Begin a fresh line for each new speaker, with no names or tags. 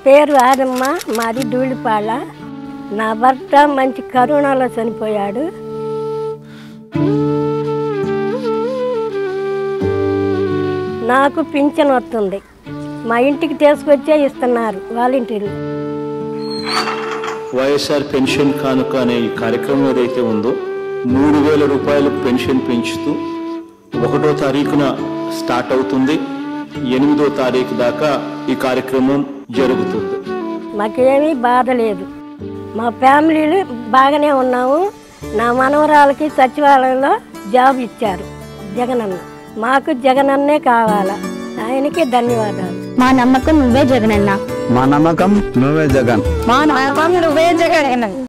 పేరు ఆదమ్మ మాది ధూళిపాల నా భర్త మంచి కరోనాలో చనిపోయాడు నాకు పింఛన్ వస్తుంది మా ఇంటికి తీసుకొచ్చే ఇస్తున్నారు వాలంటీర్లు
వైఎస్ఆర్ పెన్షన్ కానుక అనే ఈ కార్యక్రమం ఏదైతే ఉందో మూడు వేల రూపాయలు పెన్షన్ పెంచుతూ ఒకటో తారీఖున స్టార్ట్ అవుతుంది ఎనిమిదో తారీఖు దాకా ఈ కార్యక్రమం జరుగుతుంది
మాకేమీ బాధ లేదు మా ఫ్యామిలీలు బాగానే ఉన్నాము నా మనవరాలకి సచివాలయంలో జాబ్ ఇచ్చారు జగనన్న మాకు జగనన్నే కావాలా ఆయనకి ధన్యవాదాలు
మా నమ్మకం నువ్వే జగనన్న
మా నమ్మకం నువ్వే జగన్
మా నమ్మకం నువ్వే జగనన్న